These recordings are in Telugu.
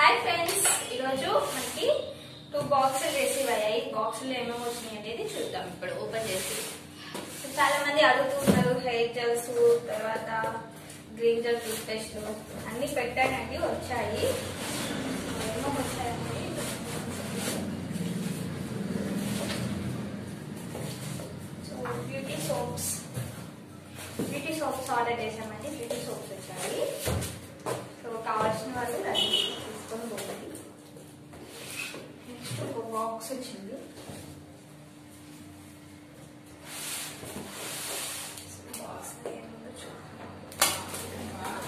హాయ్ ఫ్రెండ్స్ ఈరోజు మనకి టూ బాక్సులు రిసీవ్ అయ్యాయి బాక్సులు ఏమేమి వచ్చినాయి అనేది చూద్దాం ఇప్పుడు ఓపెన్ చేసి So, చాలా మంది అడుగుతున్నారు హెయిర్ జెల్స్ తర్వాత గ్రీన్ జెల్ టూత్ పేస్ట్ అన్ని పెట్టానండి వచ్చాయి So, ఏమేమి వచ్చాయండి so beauty soaps beauty soaps order చేసామండి బ్యూటీ సోప్స్ వచ్చాయి సో కావాల్సిన వాళ్ళు రెడీ తీసుకొని పోవాలి నెక్స్ట్ ఒక బాక్స్ వచ్చింది బాక్స్ ఏముందో చూద్దాం.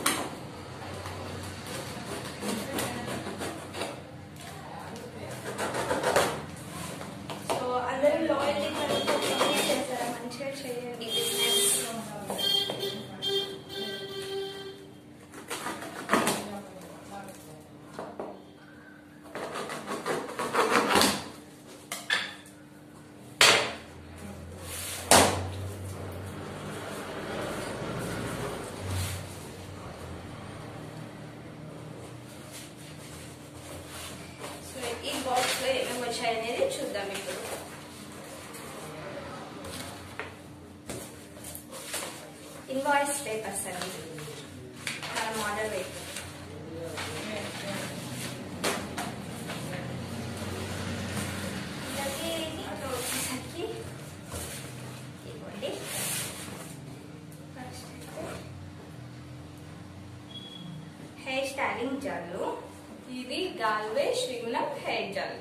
సో అందరూ లాయల్టీ చేస్తారా మంచిగా చేయండి బిజినెస్ సో ఈ బాక్స్ లో ఏమేమి వచ్చాయనేది చూద్దాం ఇప్పుడు ఇన్వాయిస్ పేపర్స్ అండి మనం ఆర్డర్ పెట్టి అలాగే దీంట్లో వచ్చేసరికి ఇవ్వండి ఫస్ట్ అయితే హెయిర్ స్టైలింగ్ జల్లు ఇది గాల్వే శ్రీగుణం హెయిర్ జెల్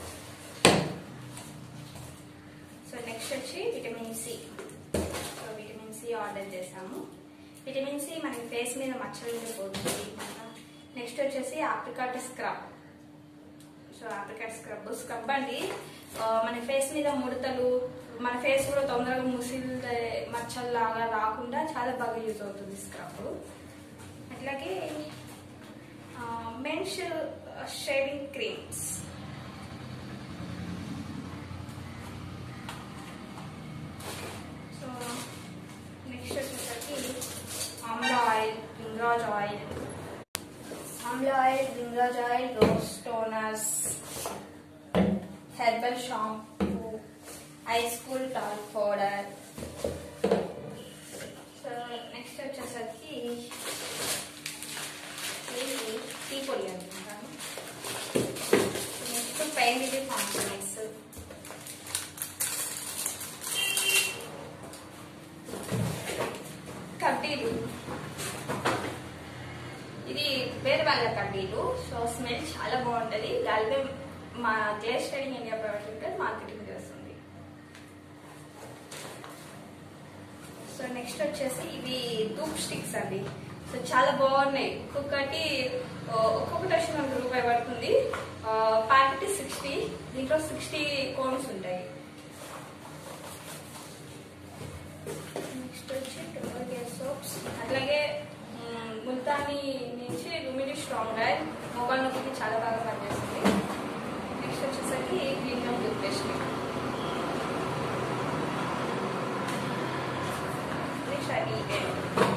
సో నెక్స్ట్ వచ్చి vitamin C so vitamin C order చేసాము విటమిన్ సి మనకి ఫేస్ మీద మచ్చలు ఉంటే పోతుంది నెక్స్ట్ వచ్చేసి apricot scrub so apricot scrub scrub అండి ఆ, మన ఫేస్ మీద ముడతలు మన ఫేస్ కూడా తొందరగా ముసిల్ మచ్చలు లాగా రాకుండా చాలా బాగా యూజ్ అవుతుంది స్క్రబ్ అట్లాగే men's shaving creams so next వచ్చేసరికి amla oil bhringraj oil amla oil bhringraj oil rose toners herbal shampoo ice cool talc powder so next వచ్చేసరికి ఇది టీ పొడి అనుకుంటాను నెక్స్ట్ పెయిన్ ఇది కాంప్రమైజ్ కడ్డీలు ఇది వేరే వాళ్ళ కడ్డీలు సో స్మెల్ చాలా బాగుంటది గాలివే మా గ్లేస్ స్టడింగ్ ఇండియా ప్రైవేట్ లిమిటెడ్ మార్కెటింగ్ చేస్తుంది సో నెక్స్ట్ వచ్చేసి ఇవి ధూప్ స్టిక్స్ అండి సో చాలా బాగున్నాయి ఒక్కొక్కటి ఆ, ఒక్కొక్కటి వచ్చి మనకు రూపాయి పడుతుంది ప్యాకెట్ సిక్స్టీ దీంట్లో సిక్స్టీ కోన్స్ ఉంటాయి నెక్స్ట్ వచ్చి టోటల్ గేర్ సోప్స్ అట్లాగే మ్, ముల్తానీ నుంచి లుమిని స్ట్రాంగ్ ఆయిల్ మొబైల్ నొప్పికి చాలా బాగా పనిచేస్తుంది నెక్స్ట్ వచ్చేసరికి green come toothpaste next అది